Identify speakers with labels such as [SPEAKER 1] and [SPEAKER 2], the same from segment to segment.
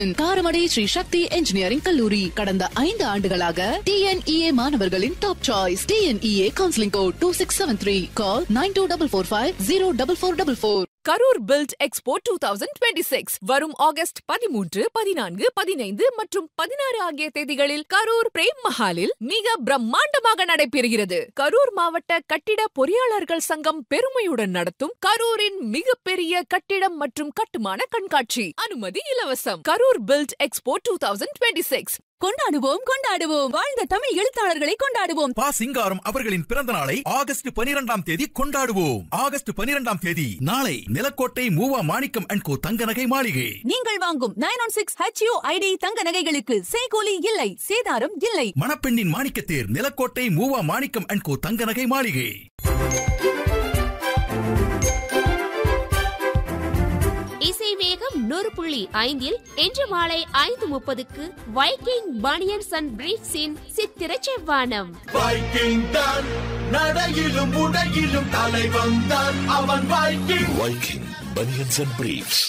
[SPEAKER 1] காரமடை ஸ்ரீ சக்தி engineering கல்லூரி கடந்த ஐந்து ஆண்டுகளாக டிஎன்இஏ மாணவர்களின் top choice TNEA counselling code two six seven three call nine two double four five zero double four double four
[SPEAKER 2] Karur build expo two thousand twenty six வரும் August பதிமூன்று பதினான்கு பதினைந்து மற்றும் பதினாறு ஆகிய தேதிகளில் கரூர் பிரேம் மஹாலில் மிக பிரம்மாண்டமாக நடைபெறுகிறது கரூர் மாவட்ட கட்டிட பொறியாளர்கள் சங்கம் பெருமையுடன் நடத்தும் கரூரின் மிகப்பெரிய கட்டிடம் மற்றும் கட்டுமான கண்காட்சி அனுமதி இலவசம் Karur build expo two thousand twenty six கொண்டாடுவோம் கொண்டாடுவோம் வாழ்ந்த தமிழ் எழுத்தாளர்களை கொண்டாடுவோம்
[SPEAKER 3] பா சிங்காரம் அவர்களின் பிறந்த நாளை ஆகஸ்ட் பனிரெண்டாம் தேதி கொண்டாடுவோம் ஆகஸ்ட் பனிரெண்டாம் தேதி நாளை நிலக்கோட்டை மூவா மாணிக்கம் அண்ட் கோ தங்க நகை மாளிகை
[SPEAKER 2] நீங்கள் வாங்கும் nine one six HUID தங்க நகைகளுக்கு செய்கூலி இல்லை சேதாரம் இல்லை
[SPEAKER 3] மணப்பெண்ணின் மாணிக்கத்தேர் நிலக்கோட்டை மூவா மாணிக்கம் அண்ட் கோ தங்க நகை மாளிகை
[SPEAKER 4] இசை வேகம் நூறு புள்ளி ஐந்தில் இன்று மாலை ஐந்து முப்பதுக்கு வைக்கிங் பனியன்ஸ் அண்ட் பிரீட்ஸின் சித்திர செவ்வானம்
[SPEAKER 5] வைக்கிங் தான் நடையிலும் உடையிலும் தலைவன் தான் அவன் Viking
[SPEAKER 6] Viking Bunions and Briefs.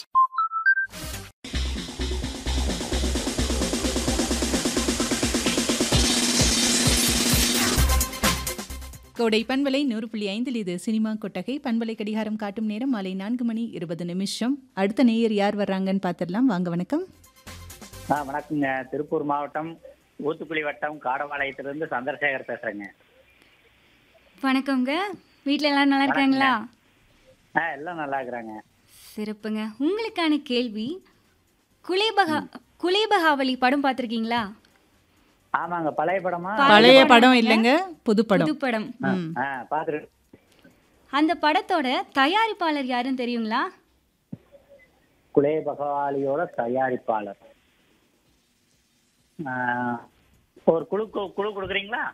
[SPEAKER 7] கோடை பண்பலை நூறு புள்ளி ஐந்தில் இது சினிமா கொட்டகை பண்பலை கடிகாரம் காட்டும் நேரம் மாலை நான்கு மணி இருபது நிமிஷம் அடுத்த நேயர் யார் வர்றாங்கன்னு பார்த்துடலாம் வாங்க வணக்கம்
[SPEAKER 8] ஆ வணக்கங்க திருப்பூர் மாவட்டம் ஊத்துக்குளி வட்டம் காடபாளையத்திலிருந்து சந்திரசேகர் பேசுறேங்க
[SPEAKER 9] வணக்கங்க வீட்ல எல்லாரும் நல்லா இருக்காங்களா
[SPEAKER 8] ஆ எல்லாம் நல்லா இருக்கிறாங்க
[SPEAKER 9] சிறப்புங்க உங்களுக்கான கேள்வி குலேபகா குலேபகாவலி படம் பார்த்துருக்கீங்களா
[SPEAKER 8] ஆமாங்க பழைய படமா
[SPEAKER 7] பழைய படம் இல்லைங்க புது படம்
[SPEAKER 9] புது படம்
[SPEAKER 7] ம்.
[SPEAKER 8] ஆ பாத்துரு
[SPEAKER 9] அந்த படத்தோட தயாரிப்பாளர் யாருன்னு தெரியுங்களா
[SPEAKER 8] குலே பகவாலியோட தயாரிப்பாளர் ஆ, ஒரு குழு கு- குழு கொடுக்குறீங்களா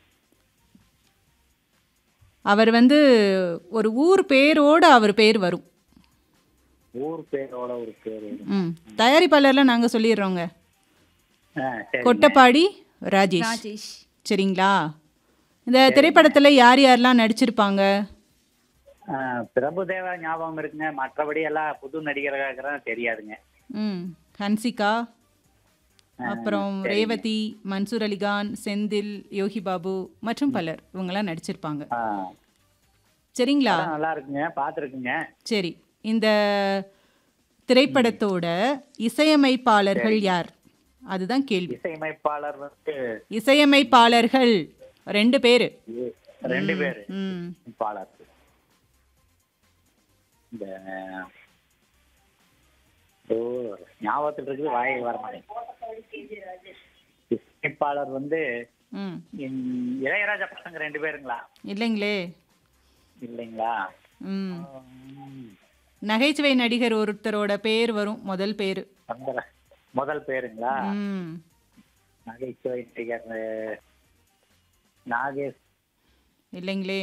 [SPEAKER 7] அவர் வந்து ஒரு ஊர் பேரோட அவர் பேர் வரும்
[SPEAKER 8] ஊர் பேரோட ஒரு பேர்
[SPEAKER 7] ம் தயாரிப்பாளர்லாம் நாங்கள் சொல்லிடுறோங்க
[SPEAKER 8] ஆ சரி
[SPEAKER 7] கொட்டப்பாடி ராஜேஷ்
[SPEAKER 9] ராஜேஷ்
[SPEAKER 7] சரிங்களா இந்த திரைப்படத்தில் யார் யாரெல்லாம் நடிச்சிருப்பாங்க
[SPEAKER 8] ஆ, பிரபுதேவா ஞாபகம் இருக்குங்க மற்றபடி எல்லாம் புது நடிகர்களாக தெரியாதுங்க
[SPEAKER 7] ம் ஹன்சிகா அப்புறம் ரேவதி மன்சூர் அலிகான் செந்தில் யோகி பாபு மற்றும் பலர் இவங்கெல்லாம் நடிச்சிருப்பாங்க
[SPEAKER 8] ஆ,
[SPEAKER 7] சரிங்களா
[SPEAKER 8] படம் நல்லா இருக்குங்க பார்த்துருக்குங்க
[SPEAKER 7] சரி இந்த திரைப்படத்தோட இசையமைப்பாளர்கள் யார் அதுதான் கேள்வி
[SPEAKER 8] இசையமைப்பாளர் வந்து
[SPEAKER 7] இசையமைப்பாளர்கள் ரெண்டு பேர்
[SPEAKER 8] ரெண்டு பேரு
[SPEAKER 7] ம்
[SPEAKER 8] பாலர் இந்த ஓ ஞாபகத்தில் இருக்குது வாயை வர மாட்டேங்குது இசைப்பாளர் வந்து
[SPEAKER 7] ம்
[SPEAKER 8] இந்த இளையராஜா பசங்க ரெண்டு பேருங்களா
[SPEAKER 7] இல்லைங்களே
[SPEAKER 8] இல்லைங்களா
[SPEAKER 7] ம்
[SPEAKER 8] ம்,
[SPEAKER 7] நகைச்சுவை நடிகர் ஒருத்தரோட பேர் வரும் முதல் பேர்
[SPEAKER 8] சந்திர முதல் பேருங்களா
[SPEAKER 7] ம்
[SPEAKER 8] நகைச்சுவை நடிகர் அஹ், நாகேஷ்
[SPEAKER 7] இல்லைங்களே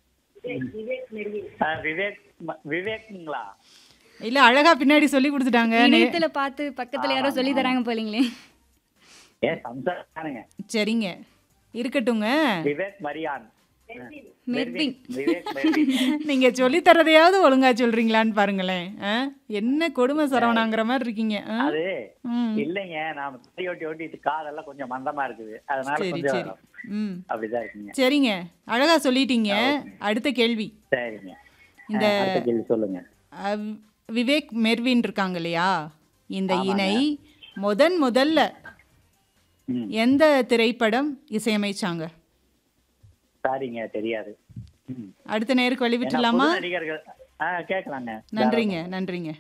[SPEAKER 8] அஹ், விவேக் ம- விவேக்குங்களா
[SPEAKER 7] இல்ல அழகா பின்னாடி சொல்லி கொடுத்துட்டாங்க
[SPEAKER 9] இணையத்துல பார்த்து பக்கத்துல யாரோ சொல்லி தராங்க போலீங்களே
[SPEAKER 8] ஏ சம்சாருங்க
[SPEAKER 7] சரிங்க இருக்கட்டுங்க
[SPEAKER 8] விவேக் மரியான்
[SPEAKER 9] மெர்வின்
[SPEAKER 8] விவேக் மெர்வின்
[SPEAKER 7] நீங்க சொல்லி தரதையாவது ஒழுங்கா சொல்றீங்களான்னு பாருங்களேன் ஆ? என்ன கொடுமை சரவணாங்கிற மாதிரி இருக்கீங்க ஆ?
[SPEAKER 8] அது
[SPEAKER 7] ம்
[SPEAKER 8] இல்லைங்க நாம தடி ஓட்டி ஓட்டி இது காதெல்லாம் கொஞ்சம் மந்தமா இருக்குது அதனால
[SPEAKER 7] சரி
[SPEAKER 8] கொஞ்சம்
[SPEAKER 7] சரி ம்
[SPEAKER 8] அப்படிதான் இருக்குங்க
[SPEAKER 7] சரிங்க அழகா சொல்லிட்டீங்க அடுத்த கேள்வி
[SPEAKER 8] சரிங்க
[SPEAKER 7] இந்த
[SPEAKER 8] ஆ, அடுத்த கேள்வி சொல்லுங்க
[SPEAKER 7] அஹ், விவேக் மெர்வின் இருக்காங்க இல்லையா இந்த இணை முதன் முதல்ல
[SPEAKER 8] ம்.
[SPEAKER 7] எந்த திரைப்படம் இசையமைச்சாங்க
[SPEAKER 8] சாரிங்க தெரியாது ம்.
[SPEAKER 7] அடுத்த நேருக்கு வழி
[SPEAKER 8] ஏன்னா
[SPEAKER 7] விட்டுலாமா
[SPEAKER 8] புது நடிகர்கள் ஆ கேட்கலாங்க
[SPEAKER 7] நன்றிங்க நன்றிங்க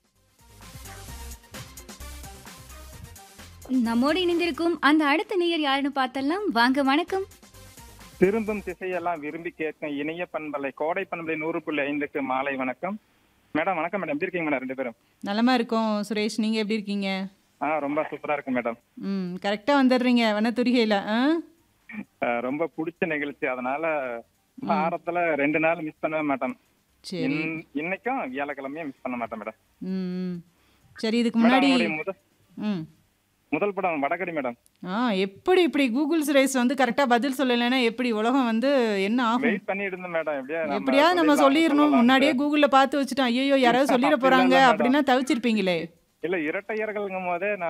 [SPEAKER 9] நம்மோடு இணைந்திருக்கும் அந்த அடுத்த நேயர் யாருன்னு பார்த்தலாம் வாங்க வணக்கம்
[SPEAKER 10] திரும்பும் திசையெல்லாம் விரும்பி கேட்கும் இணைய பண்பலை கோடை பண்பலை நூறு புள்ளி ஐந்துக்கு மாலை வணக்கம் மேடம் வணக்கம் மேடம் எப்படி இருக்கீங்க மேடம் ரெண்டு பேரும்
[SPEAKER 7] நலமா இருக்கோம் சுரேஷ் நீங்க எப்படி இருக்கீங்க
[SPEAKER 10] ஆ ரொம்ப சூப்பரா இருக்கு மேடம்
[SPEAKER 7] ம் கரெக்டா வந்துடுறீங்க வனத்துரிகையில ஆ
[SPEAKER 10] ஆ, ரொம்ப பிடிச்ச நிகழ்ச்சி அதனால வாரத்துல ரெண்டு நாள் மிஸ் பண்ணவே மாட்டேன்
[SPEAKER 7] சரி
[SPEAKER 10] இன்- இன்னைக்கும் வியாழக்கிழமையும் மிஸ் பண்ண மாட்டேன் மேடம்
[SPEAKER 7] ம் ம். சரி இதுக்கு
[SPEAKER 10] மேடம்
[SPEAKER 7] முன்னாடி
[SPEAKER 10] உங்களுடைய முதல்
[SPEAKER 7] ம்
[SPEAKER 10] முதல் படம் வடகடி மேடம்
[SPEAKER 7] ஆ எப்படி இப்படி கூகுள் சுரேஷ் வந்து கரெக்டா பதில் சொல்லலைன்னா எப்படி உலகம் வந்து என்ன ஆகும்
[SPEAKER 10] வெயிட் பண்ணிட்டு இருந்தேன் மேடம் எப்படியா நம்ம
[SPEAKER 7] எப்படியாவது நம்ம
[SPEAKER 10] சொல்லிடலாம்,
[SPEAKER 7] சொல்லிடணும்
[SPEAKER 10] சொல்லலாம்னு.
[SPEAKER 7] முன்னாடியே கூகுள்ல பார்த்து வச்சுட்டோம் ஐயோ யாராவது சொல்லிட
[SPEAKER 10] அப்படிலாம்
[SPEAKER 7] போறாங்க
[SPEAKER 10] இல்ல மேடம்.
[SPEAKER 7] அப்படின்னா தவிச்சிருப்பீங்களே
[SPEAKER 10] இல்ல இரட்டையர்கள்ங்கும் போதே நான்